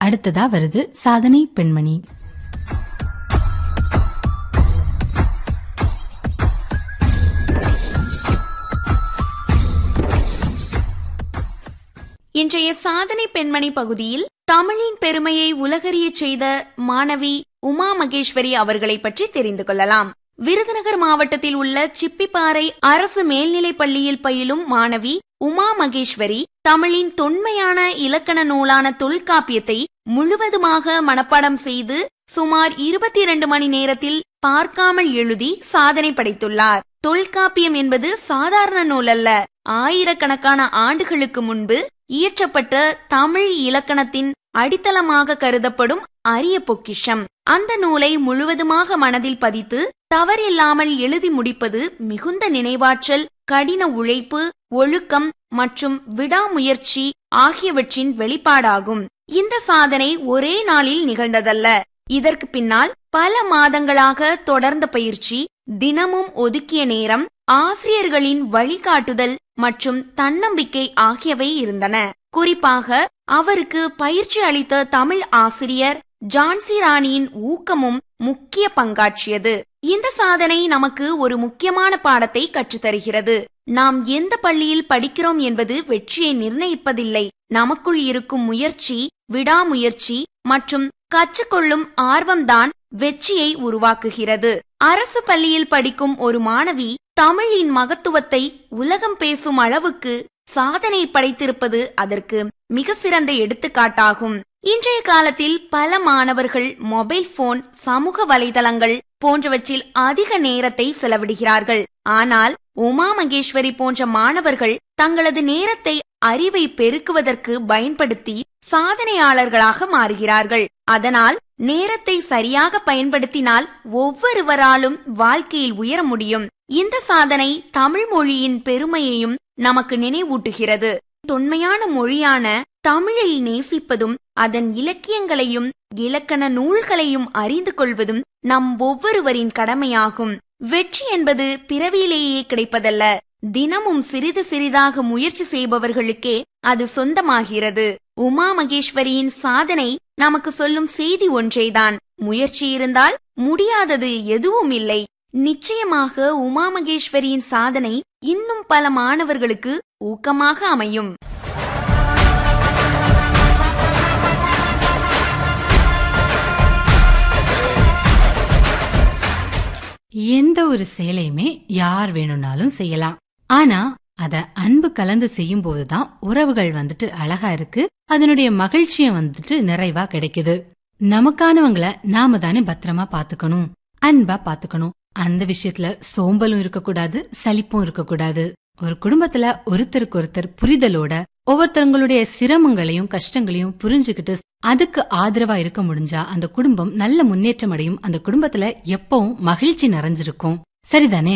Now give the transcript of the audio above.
அடுத்ததா வருது சாதனை பெண்மணி இன்றைய சாதனை பெண்மணி பகுதியில் தமிழின் பெருமையை உலகறியச் செய்த மாணவி உமா மகேஸ்வரி அவர்களை பற்றி தெரிந்து கொள்ளலாம் விருதுநகர் மாவட்டத்தில் உள்ள சிப்பிப்பாறை அரசு மேல்நிலைப் பள்ளியில் பயிலும் மாணவி உமா மகேஸ்வரி தமிழின் தொன்மையான இலக்கண நூலான தொல்காப்பியத்தை முழுவதுமாக மனப்பாடம் செய்து சுமார் இருபத்தி இரண்டு மணி நேரத்தில் பார்க்காமல் எழுதி சாதனை படைத்துள்ளார் தொல்காப்பியம் என்பது சாதாரண நூல் அல்ல ஆயிரக்கணக்கான ஆண்டுகளுக்கு முன்பு இயற்றப்பட்ட தமிழ் இலக்கணத்தின் அடித்தளமாக கருதப்படும் அரிய பொக்கிஷம் அந்த நூலை முழுவதுமாக மனதில் பதித்து தவறில்லாமல் எழுதி முடிப்பது மிகுந்த நினைவாற்றல் கடின உழைப்பு ஒழுக்கம் மற்றும் விடாமுயற்சி ஆகியவற்றின் வெளிப்பாடாகும் இந்த சாதனை ஒரே நாளில் நிகழ்ந்ததல்ல இதற்கு பின்னால் பல மாதங்களாக தொடர்ந்த பயிற்சி தினமும் ஒதுக்கிய நேரம் ஆசிரியர்களின் வழிகாட்டுதல் மற்றும் தன்னம்பிக்கை ஆகியவை இருந்தன குறிப்பாக அவருக்கு பயிற்சி அளித்த தமிழ் ஆசிரியர் ஜான்சி ராணியின் ஊக்கமும் முக்கிய பங்காற்றியது இந்த சாதனை நமக்கு ஒரு முக்கியமான பாடத்தை கற்றுத்தருகிறது நாம் எந்த பள்ளியில் படிக்கிறோம் என்பது வெற்றியை நிர்ணயிப்பதில்லை நமக்குள் இருக்கும் முயற்சி விடாமுயற்சி மற்றும் கற்றுக்கொள்ளும் ஆர்வம்தான் வெற்றியை உருவாக்குகிறது அரசு பள்ளியில் படிக்கும் ஒரு மாணவி தமிழின் மகத்துவத்தை உலகம் பேசும் அளவுக்கு சாதனை படைத்திருப்பது அதற்கு மிக சிறந்த எடுத்துக்காட்டாகும் இன்றைய காலத்தில் பல மாணவர்கள் மொபைல் போன் சமூக வலைதளங்கள் போன்றவற்றில் அதிக நேரத்தை செலவிடுகிறார்கள் ஆனால் உமா மகேஸ்வரி போன்ற மாணவர்கள் தங்களது நேரத்தை அறிவை பெருக்குவதற்கு பயன்படுத்தி சாதனையாளர்களாக மாறுகிறார்கள் அதனால் நேரத்தை சரியாக பயன்படுத்தினால் ஒவ்வொருவராலும் வாழ்க்கையில் உயர முடியும் இந்த சாதனை தமிழ் மொழியின் பெருமையையும் நமக்கு நினைவூட்டுகிறது தொன்மையான மொழியான தமிழை நேசிப்பதும் அதன் இலக்கியங்களையும் இலக்கண நூல்களையும் அறிந்து கொள்வதும் நம் ஒவ்வொருவரின் கடமையாகும் வெற்றி என்பது பிறவியிலேயே கிடைப்பதல்ல தினமும் சிறிது சிறிதாக முயற்சி செய்பவர்களுக்கே அது சொந்தமாகிறது உமா மகேஸ்வரியின் சாதனை நமக்கு சொல்லும் செய்தி ஒன்றேதான் முயற்சி இருந்தால் முடியாதது எதுவும் இல்லை நிச்சயமாக உமா மகேஸ்வரியின் சாதனை இன்னும் பல மாணவர்களுக்கு ஊக்கமாக அமையும் எந்த ஒரு செயலையுமே யார் வேணும்னாலும் செய்யலாம் ஆனா அத அன்பு கலந்து செய்யும் போதுதான் உறவுகள் வந்துட்டு அழகா இருக்கு அதனுடைய மகிழ்ச்சியும் வந்துட்டு நிறைவா கிடைக்குது நமக்கானவங்கள நாம தானே பத்திரமா பாத்துக்கணும் அன்பா பாத்துக்கணும் அந்த விஷயத்துல சோம்பலும் இருக்கக்கூடாது சலிப்பும் இருக்கக்கூடாது ஒரு குடும்பத்துல ஒருத்தருக்கு ஒருத்தர் புரிதலோட ஒவ்வொருத்தவங்களுடைய சிரமங்களையும் கஷ்டங்களையும் புரிஞ்சுக்கிட்டு அதுக்கு ஆதரவா இருக்க முடிஞ்சா அந்த குடும்பம் நல்ல முன்னேற்றம் அடையும் அந்த குடும்பத்துல எப்பவும் மகிழ்ச்சி நிறைஞ்சிருக்கும் சரிதானே